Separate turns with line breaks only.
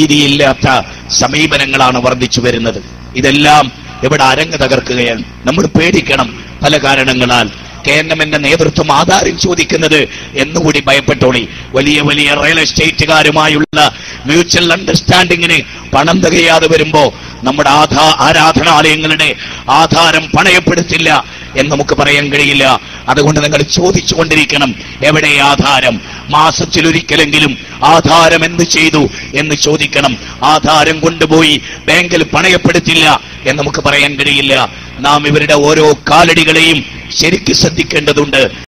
രീതിയില്ലാത്ത സമീപനങ്ങളാണ് വർദ്ധിച്ചു വരുന്നത് ഇതെല്ലാം ഇവിടെ അരങ്ങ് തകർക്കുകയാണ് നമ്മൾ പേടിക്കണം പല കാരണങ്ങളാൽ കെ എൻ എമ്മിന്റെ നേതൃത്വം ആധാരം ചോദിക്കുന്നത് എന്നുകൂടി ഭയപ്പെട്ടോളി വലിയ വലിയ റിയൽ എസ്റ്റേറ്റുകാരുമായുള്ള മ്യൂച്വൽ അണ്ടർസ്റ്റാൻഡിങ്ങിന് പണം തികയാതെ വരുമ്പോ നമ്മുടെ ആധാ ആരാധനാലയങ്ങളുടെ ആധാരം പണയപ്പെടുത്തില്ല എന്ന് നമുക്ക് പറയാൻ കഴിയില്ല അതുകൊണ്ട് നിങ്ങൾ ചോദിച്ചു കൊണ്ടിരിക്കണം എവിടെ ആധാരം മാസത്തിലൊരിക്കലെങ്കിലും ആധാരം എന്ത് ചെയ്തു എന്ന് ചോദിക്കണം ആധാരം കൊണ്ടുപോയി ബാങ്കിൽ പണയപ്പെടുത്തില്ല എന്ന് നമുക്ക് പറയാൻ കഴിയില്ല നാം ഇവരുടെ ഓരോ കാലടികളെയും ശരിക്ക് ശ്രദ്ധിക്കേണ്ടതുണ്ട്